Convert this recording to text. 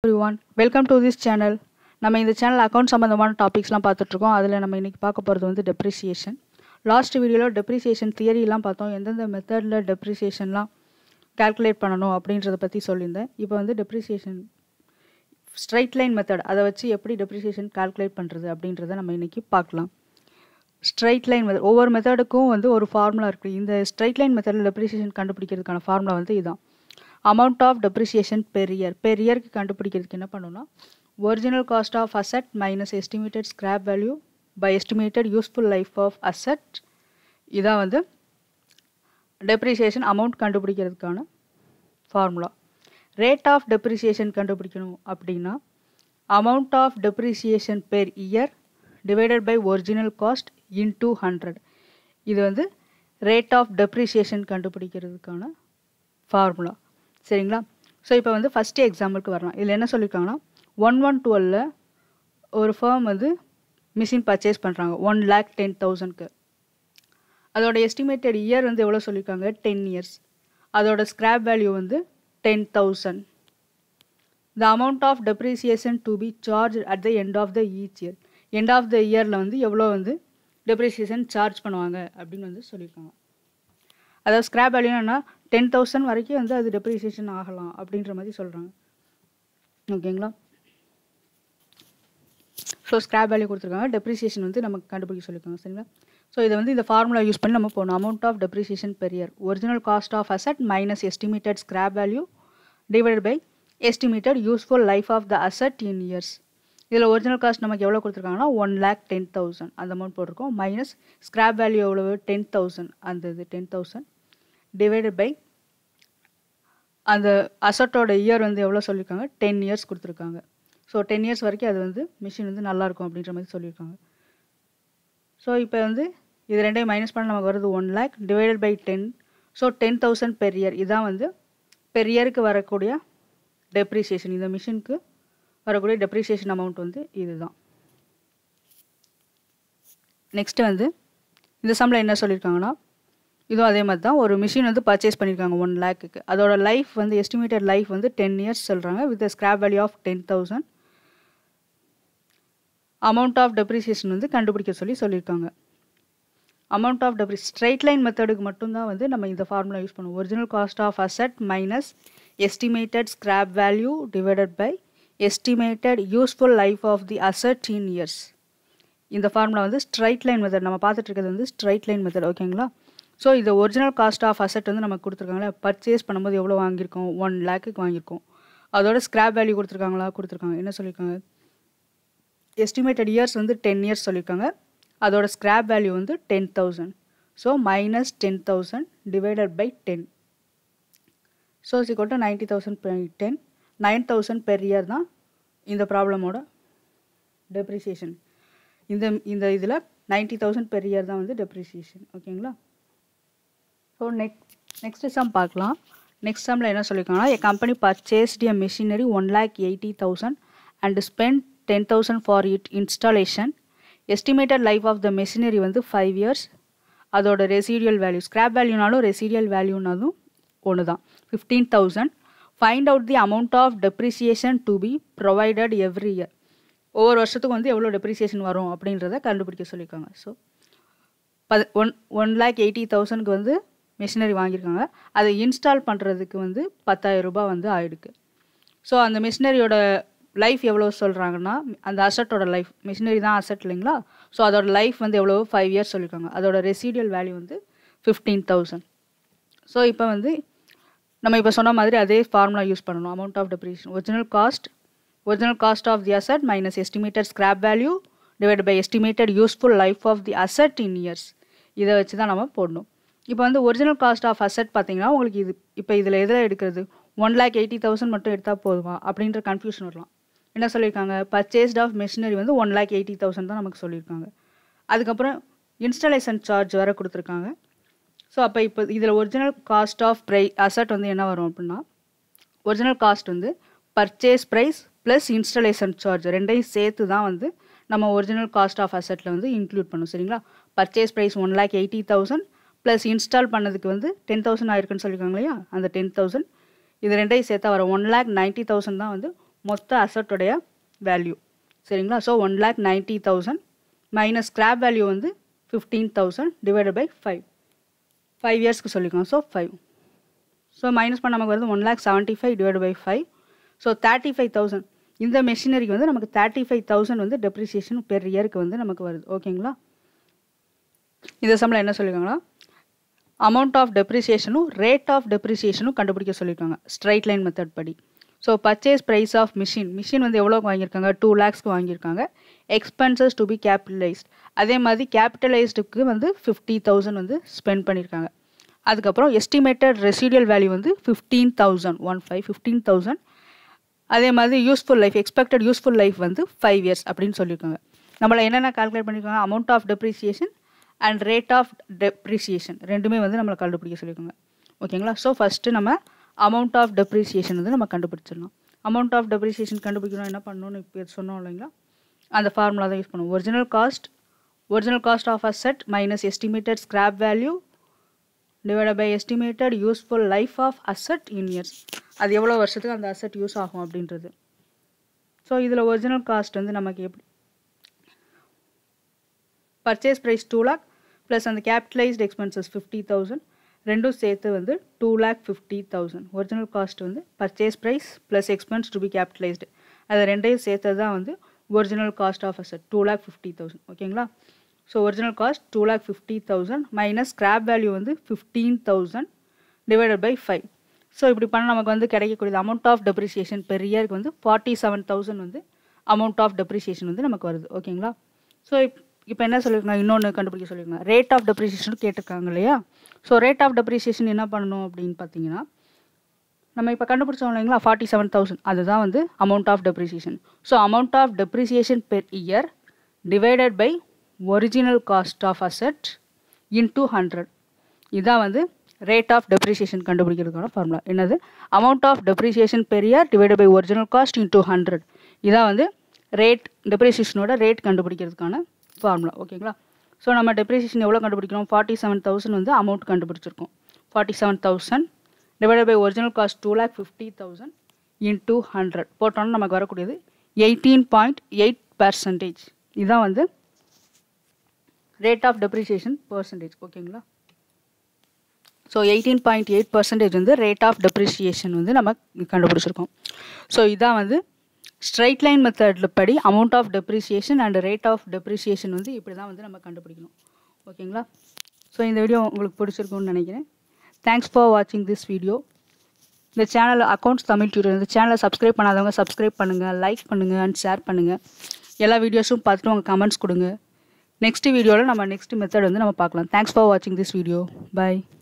everyone welcome to this channel நம்ம இந்த channel account சம்மந்தமான டாபிக்ஸ்லாம் பார்த்துட்ருக்கோம் அதில் நம்ம இன்றைக்கி பார்க்க போகிறது வந்து டெப்ரிசியேஷன் லாஸ்ட் வீடியோவில் டெப்ரிசியேஷன் தியரிலாம் பார்த்தோம் எந்தெந்த மெத்தடில் டெப்ரிசியேஷன்லாம் கால்குலேட் பண்ணணும் அப்படின்றத பற்றி சொல்லியிருந்தேன் இப்போ வந்து டெப்ரிசியேஷன் ஸ்ட்ரைட் லைன் மெத்தட் அதை வச்சு எப்படி டெப்ரிசியேஷன் கால்குலேட் பண்ணுறது அப்படின்றத நம்ம இன்றைக்கி பார்க்கலாம் ஸ்ட்ரைட் லைன் மெத்தட் ஒவ்வொரு மெத்தடுக்கும் வந்து ஒரு ஃபார்முலா இருக்குது இந்த ஸ்ட்ரைட் லைன் மெத்தடில் டெப்ரிசியேஷன் கண்டுபிடிக்கிறதுக்கான ஃபார்முலா வந்து இதுதான் amount of depreciation per year per இயருக்கு கண்டுபிடிக்கிறதுக்கு என்ன பண்ணணும்னா original cost of asset minus estimated scrap value by estimated useful life of asset இதான் வந்து டெப்ரிசியேஷன் அமௌண்ட் கண்டுபிடிக்கிறதுக்கான ஃபார்முலா ரேட் ஆஃப் டெப்ரிசியேஷன் கண்டுபிடிக்கணும் அப்படின்னா amount of depreciation per year divided by original cost into hundred இது வந்து rate of depreciation கண்டுபிடிக்கிறதுக்கான formula சரிங்களா so இப்போ வந்து ஃபஸ்ட்டு எக்ஸாம்பிளுக்கு வரலாம் இதில் என்ன சொல்லியிருக்காங்கன்னா ஒன் ஒன் டுவெலில் ஒரு ஃபேம் வந்து மிஷின் பர்ச்சேஸ் பண்ணுறாங்க ஒன் லேக் டென் தௌசண்ட்க்கு அதோட எஸ்டிமேட்டட் இயர் வந்து எவ்வளோ சொல்லியிருக்காங்க டென் இயர்ஸ் அதோட ஸ்கிராப் வேல்யூ வந்து ten thousand the amount of depreciation to be charge at the end of the each year end of the இயரில் வந்து எவ்வளோ வந்து டெப்ரிசியேஷன் சார்ஜ் பண்ணுவாங்க அப்படின்னு வந்து சொல்லியிருக்காங்க அதாவது ஸ்கிராப் வேல்யூனா டென் தௌசண்ட் வரைக்கும் வந்து அது டெப்ரிசியேஷன் ஆகலாம் அப்படின்ற மாதிரி சொல்கிறாங்க ஓகேங்களா ஸோ ஸ்கிராப் வேல்யூ கொடுத்துருக்காங்க டெப்ரிசியேஷன் வந்து நமக்கு கண்டுபிடிக்க சொல்லியிருக்காங்க சரிங்களா ஸோ இதை வந்து இந்த ஃபார்முலா யூஸ் பண்ணி நம்ம போகணும் amount of depreciation per year original cost of asset minus estimated scrap value divided by estimated useful life of the asset in years இதில் ஒரிஜினல் காஸ்ட் நமக்கு எவ்வளோ கொடுத்துருக்காங்கன்னா ஒன் லேக் டென் தௌசண்ட் அந்த அமௌண்ட் போட்டிருக்கோம் minus scrap value எவ்வளவு ten thousand அந்த இது ten thousand divided by அந்த அசட்டோட இயர் வந்து எவ்வளோ சொல்லியிருக்காங்க டென் இயர்ஸ் கொடுத்துருக்காங்க ஸோ டென் இயர்ஸ் வரைக்கும் அது வந்து மிஷின் வந்து நல்லாயிருக்கும் அப்படின்ற மாதிரி சொல்லியிருக்காங்க ஸோ இப்போ வந்து இது ரெண்டையும் மைனஸ் பண்ண நமக்கு வருது one lakh divided by ten so ten thousand per year இதான் வந்து பெர் இயருக்கு வரக்கூடிய டெப்ரிசியேஷன் இந்த மிஷினுக்கு வரக்கூடிய டெப்ரிசியேஷன் அமௌண்ட் வந்து இதுதான் நெக்ஸ்ட்டு வந்து இந்த சம்மில் என்ன சொல்லியிருக்காங்கன்னா இதுவும் அதே மாதிரி தான் ஒரு மிஷின் வந்து பர்ச்சேஸ் பண்ணியிருக்காங்க ஒன் லேக்குக்கு அதோட லைஃப் வந்து எஸ்டிமேட்டட் லைஃப் வந்து டென் இயர்ஸ் சொல்கிறாங்க with scrap value of ten thousand amount of depreciation வந்து கண்டுபிடிக்க சொல்லி சொல்லியிருக்காங்க அமௌண்ட் ஆஃப் டெப்ரி ஸ்ட்ரைட் லைன் மெத்தடுக்கு மட்டும்தான் வந்து நம்ம இந்த ஃபார்முலா யூஸ் பண்ணுவோம் original cost of asset minus estimated scrap value divided by estimated useful life of the asset in years இந்த ஃபார்முலா வந்து ஸ்ட்ரைட் லைன் மெத்தட் நம்ம பார்த்துட்டு இருக்கிறது வந்து ஸ்ட்ரைட் லைன் மெத்தட் ஓகேங்களா ஸோ இது ஒரிஜினல் காஸ்ட் ஆஃப் அசட் வந்து நமக்கு கொடுத்துருக்காங்களே பர்ச்சேஸ் பண்ணும்போது எவ்வளோ வாங்கியிருக்கோம் ஒன் லேக்குக்கு வாங்கியிருக்கோம் அதோட ஸ்கிராப் வேல்யூ கொடுத்துருக்காங்களா கொடுத்துருக்காங்க என்ன சொல்லியிருக்காங்க எஸ்டிமேட்டட் இயர்ஸ் வந்து டென் இயர்ஸ் சொல்லியிருக்காங்க அதோட ஸ்கிராப் வேல்யூ வந்து ten thousand so minus ten thousand divided by ten so சிக்கோட்ட ninety thousand by ten nine thousand per year தான் இந்த ப்ராப்ளமோட டெப்ரிசியேஷன் இந்த இந்த இதில் நைன்ட்டி தௌசண்ட் பெர் இயர் தான் வந்து டெப்ரிசியேஷன் ஓகேங்களா ஸோ நெக்ஸ்ட் நெக்ஸ்ட் சம் பார்க்கலாம் நெக்ஸ்ட் சம்மில் என்ன சொல்லியிருக்காங்கன்னா a company purchased a machinery one lakh eighty thousand and spend ten thousand for it installation estimated life of the machinery வந்து ஃபைவ் இயர்ஸ் அதோட residual value scrap வேல்யூனாலும் residual வேல்யூனாலும் ஒன்று தான் fifteen thousand find out the amount of depreciation to be provided every year ஒவ்வொரு வருஷத்துக்கும் வந்து எவ்வளோ டெப்ரிசியேஷன் வரும் அப்படின்றத கண்டுபிடிக்க சொல்லியிருக்காங்க ஸோ பது ஒன் ஒன் லேக் எயிட்டி தௌசண்ட்க்கு வந்து மிஷினரி வாங்கியிருக்காங்க அதை இன்ஸ்டால் பண்ணுறதுக்கு வந்து பத்தாயிரம் ரூபாய் வந்து ஆயிடுக்கு ஸோ அந்த மிஷினரியோட லைஃப் எவ்வளோ சொல்கிறாங்கன்னா அந்த அசட்டோட லைஃப் மிஷினரி தான் அசட் இல்லைங்களா ஸோ அதோட லைஃப் வந்து எவ்வளோ ஃபைவ் இயர்ஸ் சொல்லியிருக்காங்க அதோட ரெசீடியல் வேல்யூ வந்து ஃபிஃப்டீன் தௌசண்ட் ஸோ இப்போ வந்து நம்ம இப்போ சொன்ன மாதிரி அதே ஃபார்முலா யூஸ் பண்ணணும் amount of depreciation original cost original cost of the asset minus estimated scrap value divide by estimated useful life of the asset in years இதை வச்சு தான் நம்ம போடணும் இப்போ வந்து ஒரிஜினல் காஸ்ட் ஆஃப் அசட் பார்த்தீங்கன்னா உங்களுக்கு இது இப்போ இதில் எதில் எடுக்கிறது ஒன் லேக் எயிட்டி தௌசண்ட் மட்டும் எடுத்தால் போதுமா அப்படின்ற கன்ஃபியூஷன் வரலாம் என்ன சொல்லியிருக்காங்க பர்ச்சேஸ்ட் ஆஃப் மிஷினரி வந்து ஒன் லேக் எயிட்டி தௌசண்ட் தான் நமக்கு சொல்லியிருக்காங்க அதுக்கப்புறம் இன்ஸ்டாலேஷன் சார்ஜ் வேறு கொடுத்துருக்காங்க ஸோ அப்போ இப்போ இதில் ஒரிஜினல் காஸ்ட் ஆஃப் ப்ரை அசட் வந்து என்ன வரும் அப்படின்னா ஒரிஜினல் காஸ்ட் வந்து purchase price plus installation charge ரெண்டையும் சேர்த்து தான் வந்து நம்ம ஒரிஜினல் காஸ்ட் ஆஃப் அசட்டில் வந்து இன்க்ளூட் பண்ணும் சரிங்களா purchase price one lakh eighty thousand plus install பண்ணதுக்கு வந்து டென் தௌசண்ட் ஆயிருக்குன்னு சொல்லியிருக்காங்க இல்லையா அந்த டென் தௌசண்ட் இது ரெண்டையும் சேர்த்தா வர ஒன் லேக் நைன்ட்டி தௌசண்ட் தான் வந்து மொத்த அசட்டோடைய வேல்யூ சரிங்களா so one lakh ninety thousand minus scrap value வந்து fifteen thousand divided by five five இயர்ஸ்க்கு சொல்லிக்கலாம் ஸோ ஃபைவ் ஸோ மைனஸ் பண்ண நமக்கு வருது one lakh seventy five divide by five so thirty five thousand இந்த மெஷினரிக்கு வந்து நமக்கு தேர்ட்டி ஃபைவ் தௌசண்ட் வந்து டெப்ரிசியேஷன் பெர் இயருக்கு வந்து நமக்கு வருது ஓகேங்களா இந்த சம்பளம் என்ன சொல்லியிருக்காங்கன்னா அமௌண்ட் ஆஃப் டெப்ரிசியேஷனும் ரேட் ஆஃப் டெப்ரிசியேஷனும் கண்டுபிடிக்க சொல்லியிருக்காங்க ஸ்ட்ரைட் லைன் மெத்தட் படி so purchase price of machine machine வந்து எவ்வளோக்கு வாங்கியிருக்காங்க டூ லேக்ஸ்க்கு வாங்கியிருக்காங்க எக்ஸ்பென்சஸ் டு பி கேபிட்டலைஸ்ட் அதே மாதிரி கேபிட்டலைஸ்டுக்கு வந்து ஃபிஃப்டி தௌசண்ட் வந்து ஸ்பெண்ட் பண்ணியிருக்காங்க அதுக்கப்புறம் எஸ்டிமேட்டட் ரெசிடியல் வேல்யூ வந்து fifteen thousand one five fifteen thousand அதே மாதிரி useful life expected useful life வந்து ஃபைவ் இயர்ஸ் அப்படின்னு சொல்லியிருக்காங்க நம்மளை என்னென்ன கால்குலேட் பண்ணியிருக்காங்க amount of depreciation and rate of depreciation ரெண்டுமே வந்து நம்மளை கண்டுபிடிக்க சொல்லியிருக்காங்க ஓகேங்களா ஸோ ஃபஸ்ட்டு நம்ம அமௌண்ட் ஆஃப் டெப்ரிசியேஷன் வந்து நம்ம கண்டுபிடிச்சிடலாம் அமௌண்ட் ஆஃப் டெப்ரிசியேஷன் கண்டுபிடிக்கணும் என்ன பண்ணணும்னு இப்போ சொன்னோம் இல்லைங்களா அந்த ஃபார்முலா தான் யூஸ் பண்ணுவோம் original cost original cost of asset minus estimated scrap value divide by estimated useful life of asset in years அது எவ்வளோ வருஷத்துக்கு அந்த அசெட் யூஸ் ஆகும் அப்படின்றது ஸோ இதில் ஒரிஜினல் காஸ்ட் வந்து நமக்கு எப்படி purchase price two lakh plus அந்த கேபிட்டலைஸ்ட் எக்ஸ்பென்சஸ் ஃபிஃப்டி தௌசண்ட் ரெண்டும் சேர்த்து வந்து two lakh fifty thousand original cost வந்து purchase price plus expense to be capitalised அது ரெண்டையும் சேர்த்து தான் வந்து original cost of asset two lakh fifty thousand ஓகேங்களா so original cost two lakh fifty thousand minus scrap value வந்து fifteen thousand divided by five so இப்படி பண்ணால் நமக்கு வந்து கிடைக்கக்கூடிய அமௌண்ட் ஆஃப் டெப்ரிசியேஷன் பெர் இயருக்கு வந்து ஃபார்ட்டி செவன் தௌசண்ட் வந்து அமௌண்ட் ஆஃப் டெப்ரிசியேஷன் வந்து நமக்கு வருது ஓகேங்களா ஸோ இப் இப்போ என்ன சொல்லியிருக்காங்க இன்னொன்று கண்டுபிடிக்க சொல்லியிருக்காங்க ரேட் ஆஃப் டெப்ரிசியேஷன் கேட்டிருக்காங்க இல்லையா ஸோ ரேட் ஆஃப் டெப்ரிசியேஷன் என்ன பண்ணணும் அப்படின்னு பார்த்தீங்கன்னா நம்ம இப்போ கண்டுபிடிச்சோம் இல்லைங்களா ஃபார்ட்டி செவன் தௌசண்ட் அதுதான் வந்து amount of depreciation so amount of depreciation per year divided by original cost of asset into hundred இதான் வந்து ரேட் ஆஃப் டெப்ரிசியேஷன் கண்டுபிடிக்கிறதுக்கான ஃபார்முலா என்னது amount of depreciation per year divided by original cost into hundred இதான் வந்து rate டெப்ரிசியேஷனோட rate கண்டுபிடிக்கிறதுக்கான formula ஓகேங்களா so நம்ம டெப்ரிசியேஷன் எவ்வளோ கண்டுபிடிக்கிறோம் ஃபார்ட்டி செவன் தௌசண்ட் வந்து அமௌண்ட் கண்டுபிடிச்சிருக்கோம் forty seven thousand divided by original cost two lakh fifty thousand into hundred போட்டோன்னா நமக்கு வரக்கூடியது எயிட்டீன் பாயிண்ட் எயிட் பர்சன்டேஜ் இதுதான் வந்து ரேட் ஆஃப் டெப்ரிசியேஷன் பர்சன்டேஜ் ஓகேங்களா so eighteen point eight percentage வந்து ரேட் ஆஃப் டெப்ரிசியேஷன் வந்து நம்ம கண்டுபிடிச்சிருக்கோம் ஸோ இதான் வந்து ஸ்ட்ரைட் லைன் மெத்தடில் படி amount of depreciation and rate of depreciation வந்து இப்படி தான் வந்து நம்ம கண்டுபிடிக்கணும் ஓகேங்களா ஸோ இந்த வீடியோ உங்களுக்கு பிடிச்சிருக்கும்னு நினைக்கிறேன் தேங்க்ஸ் ஃபார் வாட்சிங் திஸ் வீடியோ இந்த சேனல் அக்கௌண்ட்ஸ் தமிழ் டியூட்டர் இந்த சேனலை சப்ஸ்கிரைப் பண்ணாதவங்க சப்ஸ்கிரைப் பண்ணுங்கள் லைக் பண்ணுங்கள் அண்ட் ஷேர் பண்ணுங்கள் எல்லா வீடியோஸும் பார்த்துட்டு உங்கள் கமெண்ட்ஸ் கொடுங்க நெக்ஸ்ட் வீடியோவில் நம்ம நெக்ஸ்ட் மெத்தட் வந்து நம்ம பார்க்கலாம் தேங்க்ஸ் ஃபார் வாட்சிங் திஸ் வீடியோ பை